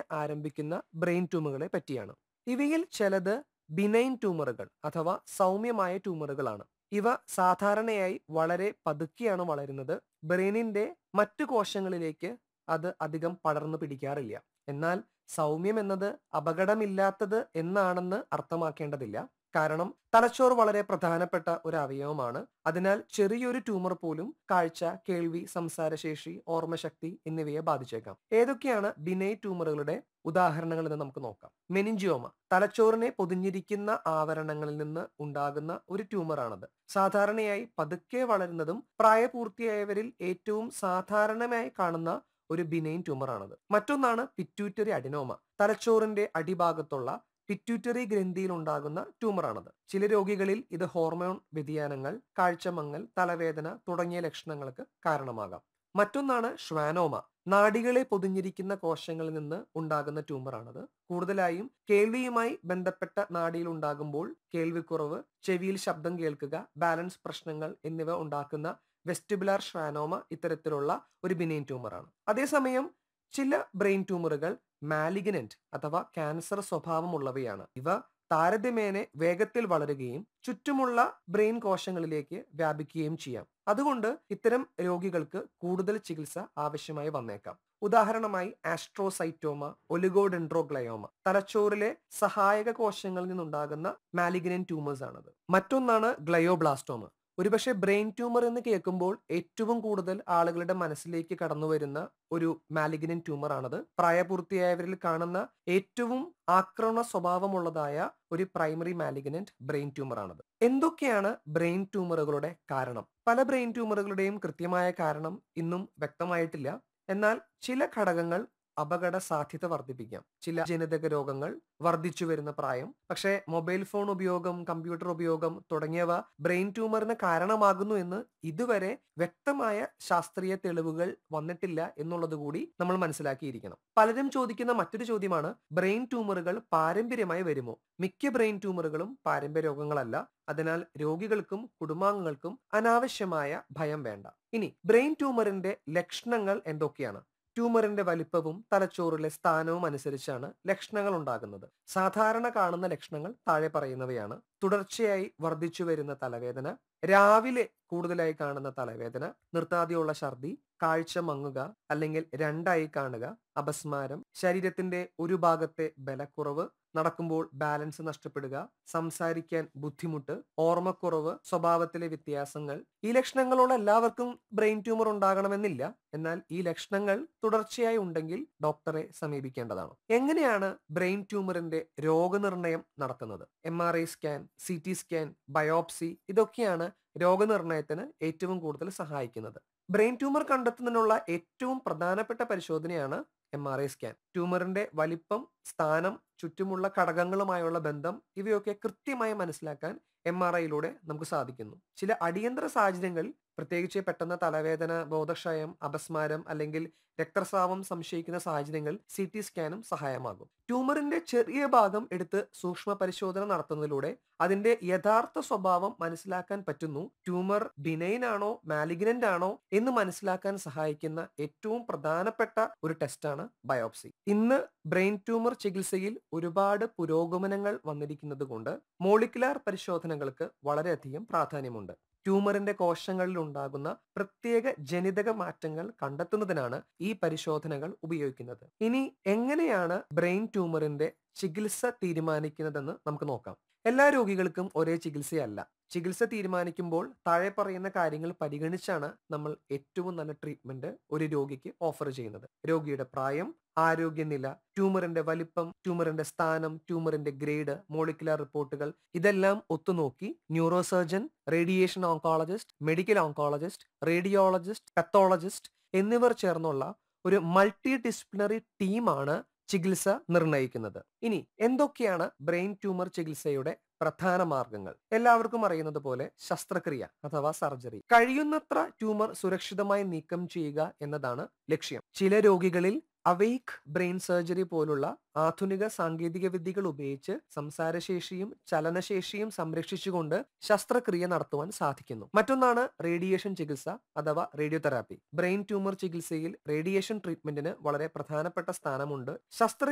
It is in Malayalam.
ആരംഭിക്കുന്ന ബ്രെയിൻ ട്യൂമറുകളെ പറ്റിയാണ് ഇവയിൽ ചിലത് ബിനൈൻ ട്യൂമറുകൾ അഥവാ സൗമ്യമായ ട്യൂമറുകളാണ് ഇവ സാധാരണയായി വളരെ പതുക്കെയാണ് വളരുന്നത് ബ്രെയിനിന്റെ മറ്റു കോശങ്ങളിലേക്ക് അത് അധികം പടർന്നു പിടിക്കാറില്ല എന്നാൽ സൗമ്യം എന്നത് അപകടമില്ലാത്തത് എന്നാണെന്ന് അർത്ഥമാക്കേണ്ടതില്ല കാരണം തലച്ചോർ വളരെ പ്രധാനപ്പെട്ട ഒരു അവയവമാണ് അതിനാൽ ചെറിയൊരു ട്യൂമർ പോലും കാഴ്ച കേൾവി സംസാരശേഷി ഓർമ്മശക്തി എന്നിവയെ ബാധിച്ചേക്കാം ഏതൊക്കെയാണ് ബിനൈ ട്യൂമറുകളുടെ ഉദാഹരണങ്ങൾ എന്ന് നമുക്ക് നോക്കാം മെനിഞ്ചിയോമ തലച്ചോറിനെ പൊതിഞ്ഞിരിക്കുന്ന ആവരണങ്ങളിൽ നിന്ന് ഉണ്ടാകുന്ന ഒരു ട്യൂമറാണത് സാധാരണയായി പതുക്കെ വളരുന്നതും പ്രായപൂർത്തിയായവരിൽ ഏറ്റവും സാധാരണമായി കാണുന്ന ഒരു ബിനൈൻ ട്യൂമറാണത് മറ്റൊന്നാണ് പിറ്റ്യൂറ്ററി അഡിനോമ തലച്ചോറിന്റെ അടിഭാഗത്തുള്ള പിറ്റ്യൂറ്ററി ഗ്രന്ഥിയിൽ ഉണ്ടാകുന്ന ട്യൂമറാണത് ചില രോഗികളിൽ ഇത് ഹോർമോൺ വ്യതിയാനങ്ങൾ കാഴ്ചമങ്ങൽ തലവേദന തുടങ്ങിയ ലക്ഷണങ്ങൾക്ക് കാരണമാകാം മറ്റൊന്നാണ് ഷ്വാനോമ നാഡികളെ പൊതിഞ്ഞിരിക്കുന്ന കോശങ്ങളിൽ നിന്ന് ഉണ്ടാകുന്ന ട്യൂമറാണത് കൂടുതലായും കേൾവിയുമായി ബന്ധപ്പെട്ട നാഡിയിൽ ഉണ്ടാകുമ്പോൾ കേൾവിക്കുറവ് ചെവിയിൽ ശബ്ദം കേൾക്കുക ബാലൻസ് പ്രശ്നങ്ങൾ എന്നിവ ഉണ്ടാക്കുന്ന വെസ്റ്റിബുലാർ ഷ്വാനോമ ഇത്തരത്തിലുള്ള ഒരു ബിനൈൻ ട്യൂമറാണ് അതേസമയം ചില ബ്രെയിൻ ട്യൂമറുകൾ മാലിഗനന്റ് അഥവാ ക്യാൻസർ സ്വഭാവമുള്ളവയാണ് ഇവ താരതമ്യേന വേഗത്തിൽ വളരുകയും ചുറ്റുമുള്ള ബ്രെയിൻ കോശങ്ങളിലേക്ക് വ്യാപിക്കുകയും ചെയ്യാം അതുകൊണ്ട് ഇത്തരം രോഗികൾക്ക് കൂടുതൽ ചികിത്സ ആവശ്യമായി വന്നേക്കാം ഉദാഹരണമായി ആസ്ട്രോസൈറ്റോമ ഒലിഗോഡെൻഡ്രോഗ്ലയോമ തലച്ചോറിലെ സഹായക കോശങ്ങളിൽ നിന്നുണ്ടാകുന്ന മാലിഗനന്റ് ട്യൂമേഴ്സ് ആണത് മറ്റൊന്നാണ് ഗ്ലയോബ്ലാസ്റ്റോമ ഒരുപക്ഷെ ബ്രെയിൻ ട്യൂമർ എന്ന് കേൾക്കുമ്പോൾ ഏറ്റവും കൂടുതൽ ആളുകളുടെ മനസ്സിലേക്ക് കടന്നു വരുന്ന ഒരു മാലിഗ്നൻ ട്യൂമർ ആണത് പ്രായപൂർത്തിയായവരിൽ കാണുന്ന ഏറ്റവും ആക്രമണ സ്വഭാവമുള്ളതായ ഒരു പ്രൈമറി മാലിഗ്നന്റ് ബ്രെയിൻ ട്യൂമർ ആണത് എന്തൊക്കെയാണ് ബ്രെയിൻ ട്യൂമറുകളുടെ കാരണം പല ബ്രെയിൻ ട്യൂമറുകളുടെയും കൃത്യമായ കാരണം ഇന്നും വ്യക്തമായിട്ടില്ല എന്നാൽ ചില ഘടകങ്ങൾ അപകട സാധ്യത വർദ്ധിപ്പിക്കാം ചില ജനിതക രോഗങ്ങൾ വർദ്ധിച്ചു വരുന്ന പ്രായം പക്ഷേ മൊബൈൽ ഫോൺ ഉപയോഗം കമ്പ്യൂട്ടർ ഉപയോഗം തുടങ്ങിയവ ബ്രെയിൻ ട്യൂമറിന് കാരണമാകുന്നു എന്ന് ഇതുവരെ വ്യക്തമായ ശാസ്ത്രീയ തെളിവുകൾ വന്നിട്ടില്ല എന്നുള്ളത് കൂടി നമ്മൾ മനസ്സിലാക്കിയിരിക്കണം പലരും ചോദിക്കുന്ന മറ്റൊരു ചോദ്യമാണ് ബ്രെയിൻ ട്യൂമറുകൾ പാരമ്പര്യമായി വരുമോ മിക്ക ബ്രെയിൻ ട്യൂമറുകളും പാരമ്പര്യ രോഗങ്ങളല്ല അതിനാൽ രോഗികൾക്കും കുടുംബാംഗങ്ങൾക്കും അനാവശ്യമായ ഭയം വേണ്ട ഇനി ബ്രെയിൻ ട്യൂമറിന്റെ ലക്ഷണങ്ങൾ എന്തൊക്കെയാണ് ട്യൂമറിന്റെ വലിപ്പവും തലച്ചോറിലെ സ്ഥാനവും അനുസരിച്ചാണ് ലക്ഷണങ്ങൾ ഉണ്ടാകുന്നത് സാധാരണ കാണുന്ന ലക്ഷണങ്ങൾ താഴെ പറയുന്നവയാണ് തുടർച്ചയായി വർദ്ധിച്ചു വരുന്ന തലവേദന രാവിലെ കൂടുതലായി കാണുന്ന തലവേദന നിർത്താതെയുള്ള ഛർദി കാഴ്ച മങ്ങുക അല്ലെങ്കിൽ രണ്ടായി കാണുക അപസ്മാരം ശരീരത്തിന്റെ ഒരു ഭാഗത്തെ ബലക്കുറവ് നടക്കുമ്പോൾ ബാലൻസ് നഷ്ടപ്പെടുക സംസാരിക്കാൻ ബുദ്ധിമുട്ട് ഓർമ്മക്കുറവ് സ്വഭാവത്തിലെ വ്യത്യാസങ്ങൾ ഈ ലക്ഷണങ്ങളുള്ള എല്ലാവർക്കും ബ്രെയിൻ ട്യൂമർ ഉണ്ടാകണമെന്നില്ല എന്നാൽ ഈ ലക്ഷണങ്ങൾ തുടർച്ചയായി ഉണ്ടെങ്കിൽ ഡോക്ടറെ സമീപിക്കേണ്ടതാണ് എങ്ങനെയാണ് ബ്രെയിൻ ട്യൂമറിന്റെ രോഗനിർണയം നടത്തുന്നത് M R I scan C T scan biopsy ഇതൊക്കെയാണ് രോഗനിർണയത്തിന് ഏറ്റവും കൂടുതൽ സഹായിക്കുന്നത് ബ്രെയിൻ ട്യൂമർ കണ്ടെത്തുന്നതിനുള്ള ഏറ്റവും പ്രധാനപ്പെട്ട പരിശോധനയാണ് എം ആർ ഐ സ്കാൻ ട്യൂമറിന്റെ വലിപ്പം സ്ഥാനം ചുറ്റുമുള്ള ഘടകങ്ങളുമായുള്ള ബന്ധം ഇവയൊക്കെ കൃത്യമായി മനസ്സിലാക്കാൻ എം ആർ ഐയിലൂടെ നമുക്ക് സാധിക്കുന്നു ചില അടിയന്തര സാഹചര്യങ്ങളിൽ പ്രത്യേകിച്ച് പെട്ടെന്ന് തലവേദന ബോധക്ഷയം അപസ്മാരം അല്ലെങ്കിൽ രക്തസ്രാവം സംശയിക്കുന്ന സാഹചര്യങ്ങൾ സി ടി സ്കാനും സഹായമാകും ട്യൂമറിന്റെ ചെറിയ ഭാഗം എടുത്ത് സൂക്ഷ്മ പരിശോധന നടത്തുന്നതിലൂടെ അതിന്റെ യഥാർത്ഥ സ്വഭാവം മനസ്സിലാക്കാൻ പറ്റുന്നു ട്യൂമർ ബിനൈൻ ആണോ മാലിഗ്നന്റ് ആണോ എന്ന് മനസ്സിലാക്കാൻ സഹായിക്കുന്ന ഏറ്റവും പ്രധാനപ്പെട്ട ഒരു ടെസ്റ്റാണ് ബയോപ്സി ഇന്ന് ബ്രെയിൻ ട്യൂമർ ചികിത്സയിൽ ഒരുപാട് പുരോഗമനങ്ങൾ വന്നിരിക്കുന്നത് കൊണ്ട് മോളിക്കുലാർ പരിശോധനകൾക്ക് വളരെയധികം പ്രാധാന്യമുണ്ട് ട്യൂമറിന്റെ കോശങ്ങളിൽ ഉണ്ടാകുന്ന പ്രത്യേക ജനിതക മാറ്റങ്ങൾ കണ്ടെത്തുന്നതിനാണ് ഈ പരിശോധനകൾ ഉപയോഗിക്കുന്നത് ഇനി എങ്ങനെയാണ് ബ്രെയിൻ ട്യൂമറിന്റെ ചികിത്സ തീരുമാനിക്കുന്നതെന്ന് നമുക്ക് നോക്കാം എല്ലാ രോഗികൾക്കും ഒരേ ചികിത്സയല്ല ചികിത്സ തീരുമാനിക്കുമ്പോൾ താഴെ പറയുന്ന കാര്യങ്ങൾ പരിഗണിച്ചാണ് നമ്മൾ ഏറ്റവും നല്ല ട്രീറ്റ്മെന്റ് ഒരു രോഗിക്ക് ഓഫർ ചെയ്യുന്നത് രോഗിയുടെ പ്രായം ആരോഗ്യനില ട്യൂമറിന്റെ വലിപ്പം ട്യൂമറിന്റെ സ്ഥാനം ട്യൂമറിന്റെ ഗ്രേഡ് മോളിക്കുലർ റിപ്പോർട്ടുകൾ ഇതെല്ലാം ഒത്തുനോക്കി neurosurgeon radiation oncologist medical oncologist radiologist pathologist എന്നിവർ ചേർന്നുള്ള ഒരു മൾട്ടി ഡിസിപ്ലിനറി ടീമാണ് ചികിത്സ നിർണ്ണയിക്കുന്നത് ഇനി എന്തൊക്കെയാണ് ബ്രെയിൻ ട്യൂമർ ചികിത്സയുടെ പ്രധാന മാർഗങ്ങൾ എല്ലാവർക്കും അറിയുന്നത് പോലെ ശസ്ത്രക്രിയ അഥവാ സർജറി കഴിയുന്നത്ര ട്യൂമർ സുരക്ഷിതമായി നീക്കം ചെയ്യുക എന്നതാണ് ലക്ഷ്യം ചില രോഗികളിൽ അവെയ്ക്ക് ബ്രെയിൻ സർജറി പോലുള്ള ആധുനിക സാങ്കേതിക വിദ്യകൾ ഉപയോഗിച്ച് സംസാരശേഷിയും ചലനശേഷിയും സംരക്ഷിച്ചുകൊണ്ട് ശസ്ത്രക്രിയ നടത്തുവാൻ സാധിക്കുന്നു മറ്റൊന്നാണ് റേഡിയേഷൻ ചികിത്സ അഥവാ റേഡിയോതെറാപ്പി ബ്രെയിൻ ട്യൂമർ ചികിത്സയിൽ റേഡിയേഷൻ ട്രീറ്റ്മെന്റിന് വളരെ പ്രധാനപ്പെട്ട സ്ഥാനമുണ്ട് ശസ്ത്ര